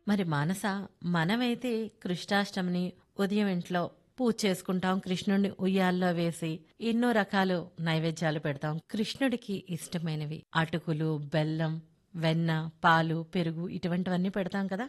మరి మానస మనమైతే కృష్ణాష్టమిని ఉదయం ఇంట్లో పూజ చేసుకుంటాం కృష్ణుడిని ఉయ్యాల్లో వేసి ఎన్నో రకాలు నైవేద్యాలు పెడతాం కృష్ణుడికి ఇష్టమైనవి అటుకులు బెల్లం వెన్న పాలు పెరుగు ఇటువంటివన్నీ పెడతాం కదా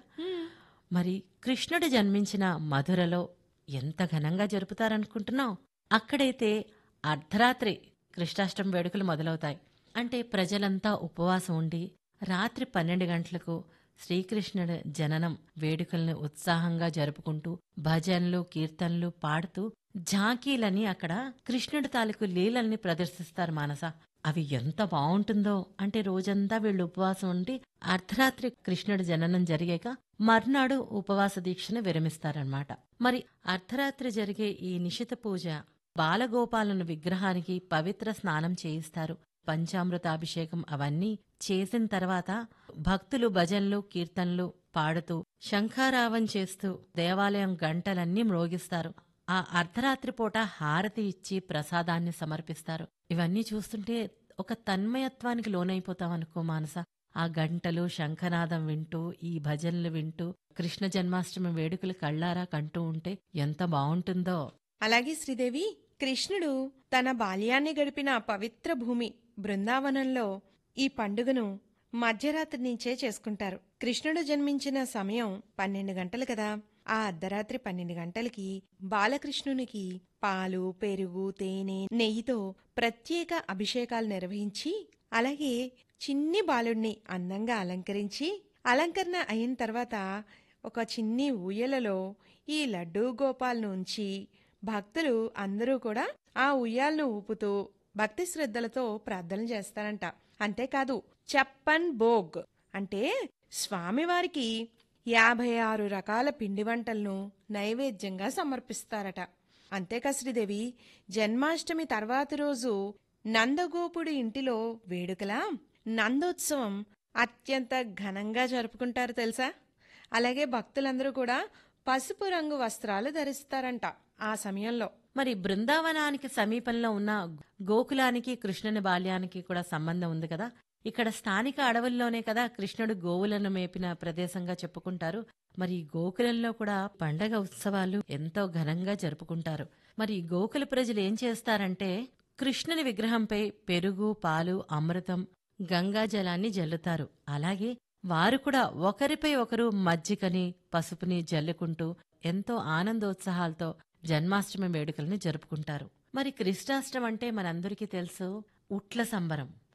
మరి కృష్ణుడు జన్మించిన మధురలో ఎంత ఘనంగా జరుపుతారనుకుంటున్నావు అక్కడైతే అర్ధరాత్రి కృష్ణాష్టమి వేడుకలు మొదలవుతాయి అంటే ప్రజలంతా ఉపవాసం ఉండి రాత్రి పన్నెండు గంటలకు శ్రీకృష్ణుడి జననం వేడుకల్ని ఉత్సాహంగా జరుపుకుంటూ భజనలు కీర్తనలు పాడుతూ ఝాకీలని అక్కడ కృష్ణుడి తాలూకు లీలల్ని ప్రదర్శిస్తారు మానస అవి ఎంత బావుంటుందో అంటే రోజంతా వీళ్ళు ఉపవాసం ఉండి అర్ధరాత్రి కృష్ణుడి జననం జరిగాక మర్నాడు ఉపవాస దీక్షను విరమిస్తారన్నమాట మరి అర్ధరాత్రి జరిగే ఈ నిశిత పూజ బాలగోపాలను విగ్రహానికి పవిత్ర స్నానం చేయిస్తారు పంచామృతాభిషేకం అవన్నీ చేసిన తర్వాత భక్తులు భజనలు కీర్తనలు పాడుతూ శంఖారావం చేస్తూ దేవాలయం గంటలన్నీ మ్రోగిస్తారు ఆ అర్ధరాత్రి పూట హారతి ఇచ్చి ప్రసాదాన్ని సమర్పిస్తారు ఇవన్నీ చూస్తుంటే ఒక తన్మయత్వానికి లోనైపోతాం అనుకో మానస ఆ గంటలు శంఖనాదం వింటూ ఈ భజనలు వింటూ కృష్ణ జన్మాష్టమి వేడుకలు కళ్ళారా కంటూ ఉంటే ఎంత బావుంటుందో అలాగే శ్రీదేవి కృష్ణుడు తన బాల్యాన్ని గడిపిన పవిత్ర భూమి బృందావనంలో ఈ పండుగను మధ్యరాత్రి నుంచే చేసుకుంటారు కృష్ణుడు జన్మించిన సమయం పన్నెండు గంటలు కదా ఆ అర్ధరాత్రి పన్నెండు గంటలకి బాలకృష్ణునికి పాలు పెరుగు తేనె నెయ్యితో ప్రత్యేక అభిషేకాలు నిర్వహించి అలాగే చిన్ని బాలుణ్ణి అందంగా అలంకరించి అలంకరణ అయిన తర్వాత ఒక చిన్ని ఊయలలో ఈ లడ్డూ గోపాల్ను ఉంచి భక్తులు అందరూ కూడా ఆ ఉయ్యాలను ఊపుతూ భక్తి శ్రద్ధలతో ప్రార్థనలు చేస్తారంట అంతేకాదు చెప్పన్ భోగ్ అంటే స్వామివారికి యాభై ఆరు రకాల పిండి వంటలను నైవేద్యంగా సమర్పిస్తారట అంతేకా శ్రీదేవి జన్మాష్టమి తర్వాతి రోజు నందగోపుడి ఇంటిలో వేడుకలా నందోత్సవం అత్యంత ఘనంగా జరుపుకుంటారు తెలుసా అలాగే భక్తులందరూ కూడా పసుపు రంగు వస్త్రాలు ధరిస్తారంట ఆ సమయంలో మరి బృందావనానికి సమీపంలో ఉన్న గోకులానికి కృష్ణుని బాల్యానికి కూడా సంబంధం ఉంది కదా ఇక్కడ స్థానిక అడవుల్లోనే కదా కృష్ణుడు గోవులను మేపిన ప్రదేశంగా చెప్పుకుంటారు మరి ఈ గోకులంలో కూడా పండగ ఉత్సవాలు ఎంతో ఘనంగా జరుపుకుంటారు మరి ఈ గోకుల ప్రజలు ఏం చేస్తారంటే కృష్ణుని విగ్రహంపై పెరుగు పాలు అమృతం గంగా జలాన్ని జల్లుతారు అలాగే వారు కూడా ఒకరిపై ఒకరు మజ్జికని పసుపుని జల్లుకుంటూ ఎంతో ఆనందోత్సాహాలతో జన్మాష్టమి వేడుకల్ని జరుపుకుంటారు మరి కృష్ణాష్టమి అంటే మనందరికీ తెలుసు ఉట్ల సంబరం